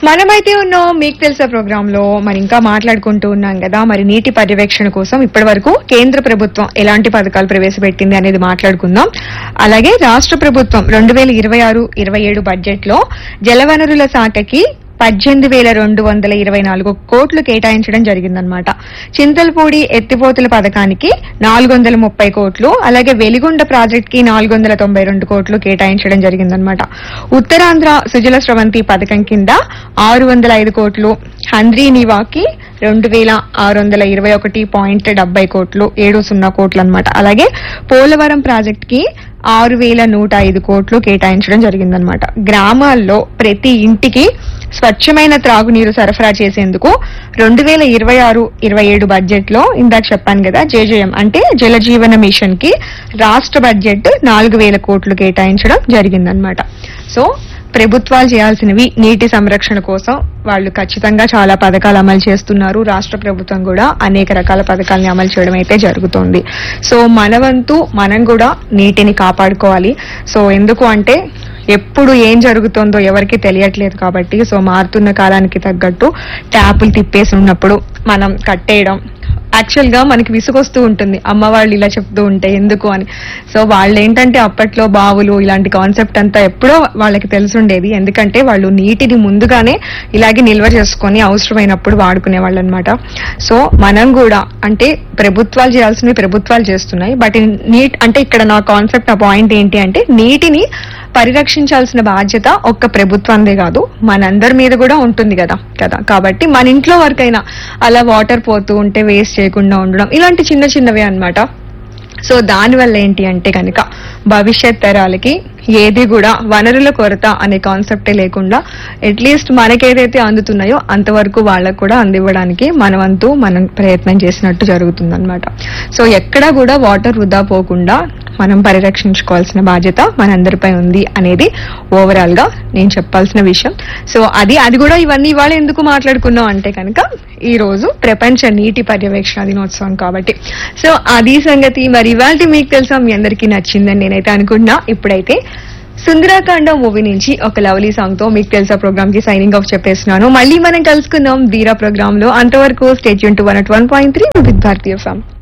మనమైతే ఉన్నాం మీకు తెలుసా ప్రోగ్రామ్ లో మరి ఇంకా మాట్లాడుకుంటూ ఉన్నాం కదా మరి నీటి పర్యవేక్షణ కోసం ఇప్పటి వరకు కేంద్ర ప్రభుత్వం ఎలాంటి పథకాలు ప్రవేశపెట్టింది అనేది మాట్లాడుకుందాం అలాగే రాష్ట్ర ప్రభుత్వం రెండు వేల ఇరవై ఆరు ఇరవై ఏడు బడ్జెట్ లో జలవనరుల శాఖకి పద్దెనిమిది వేల రెండు వందల ఇరవై నాలుగు కోట్లు కేటాయించడం జరిగిందనమాట చింతలపూడి ఎత్తిపోతుల పథకానికి నాలుగు వందల ముప్పై కోట్లు అలాగే వెలిగొండ ప్రాజెక్ట్ కి నాలుగు వందల తొంభై రెండు కోట్లు కేటాయించడం జరిగిందనమాట ఉత్తరాంధ్ర సుజల స్రవంతి పథకం కింద ఆరు వందల ఐదు కోట్లు హంద్రీ నివాకి రెండు వేల ఆరు వందల ఇరవై ఒకటి పాయింట్ డెబ్బై కోట్లు ఏడు సున్నా కోట్లు అనమాట అలాగే పోలవరం ప్రాజెక్ట్ కి ఆరు వేల నూట ఐదు కోట్లు కేటాయించడం జరిగిందనమాట గ్రామాల్లో ప్రతి ఇంటికి స్వచ్ఛమైన త్రాగునీరు సరఫరా చేసేందుకు రెండు వేల ఇరవై ఆరు ఇరవై ఏడు బడ్జెట్ లో ఇందాక చెప్పాను కదా జేజేఎం అంటే జలజీవన మిషన్ కి రాష్ట్ర బడ్జెట్ నాలుగు వేల కోట్లు కేటాయించడం జరిగిందనమాట సో ప్రభుత్వాలు చేయాల్సినవి నీటి సంరక్షణ కోసం వాళ్ళు ఖచ్చితంగా చాలా పథకాలు అమలు చేస్తున్నారు రాష్ట్ర ప్రభుత్వం కూడా అనేక రకాల పథకాలని అమలు చేయడం అయితే జరుగుతోంది సో మన వంతు మనం కూడా నీటిని కాపాడుకోవాలి సో ఎందుకు అంటే ఎప్పుడు ఏం జరుగుతుందో ఎవరికి తెలియట్లేదు కాబట్టి సో మారుతున్న కాలానికి తగ్గట్టు ట్యాపులు తిప్పేసి ఉన్నప్పుడు మనం కట్టేయడం యాక్చువల్ గా మనకి విసుగొస్తూ ఉంటుంది అమ్మ వాళ్ళు ఇలా చెప్తూ ఉంటే ఎందుకు అని సో వాళ్ళు ఏంటంటే అప్పట్లో బావులు ఇలాంటి కాన్సెప్ట్ అంతా ఎప్పుడో వాళ్ళకి తెలుసుండేది ఎందుకంటే వాళ్ళు నీటిని ముందుగానే ఇలాగే నిల్వ చేసుకొని అవసరమైనప్పుడు వాడుకునే వాళ్ళు అనమాట సో మనం కూడా అంటే ప్రభుత్వాలు చేయాల్సినవి ప్రభుత్వాలు చేస్తున్నాయి బట్ నీట్ అంటే ఇక్కడ నా కాన్సెప్ట్ నా పాయింట్ ఏంటి అంటే నీటిని పరిరక్షించాల్సిన బాధ్యత ఒక్క ప్రభుత్వందే కాదు మనందరి మీద కూడా ఉంటుంది కదా కదా కాబట్టి మన ఇంట్లో వరకైనా అలా వాటర్ పోతూ ఉంటే వేస్ట్ చేయకుండా ఉండడం ఇలాంటి చిన్న చిన్నవే అన్నమాట సో దానివల్ల ఏంటి అంటే కనుక భవిష్యత్ తరాలకి ఏది కూడా వనరుల కొరత అనే కాన్సెప్టే లేకుండా అట్లీస్ట్ మనకేదైతే అందుతున్నాయో అంతవరకు వాళ్ళకు కూడా అందివ్వడానికి మన వంతు మనం ప్రయత్నం చేసినట్టు జరుగుతుందన్నమాట సో ఎక్కడా కూడా వాటర్ వృధా పోకుండా మనం పరిరక్షించుకోవాల్సిన బాధ్యత మనందరిపై ఉంది అనేది ఓవరాల్ గా నేను చెప్పాల్సిన విషయం సో అది అది కూడా ఇవన్నీ ఇవాళ ఎందుకు మాట్లాడుకున్నాం అంటే కనుక ఈ రోజు ప్రపంచ నీటి పర్యవేక్షణ దినోత్సవం కాబట్టి సో అది సంగతి మరి ఇవాళ మీకు తెలుసా మీ అందరికీ నచ్చిందని నేనైతే అనుకుంటున్నా ఇప్పుడైతే సుందరాకాండ మూవీ నుంచి ఒక లవ్లీ సాంగ్ తో మీకు తెలుసా ప్రోగ్రామ్ కి సైనింగ్ ఆఫ్ చెప్పేస్తున్నాను మళ్ళీ మనం కలుసుకుందాం వీరా ప్రోగ్రామ్ లో అంతవరకు స్టేట్ యూన్ to one one point three with Bharatiya form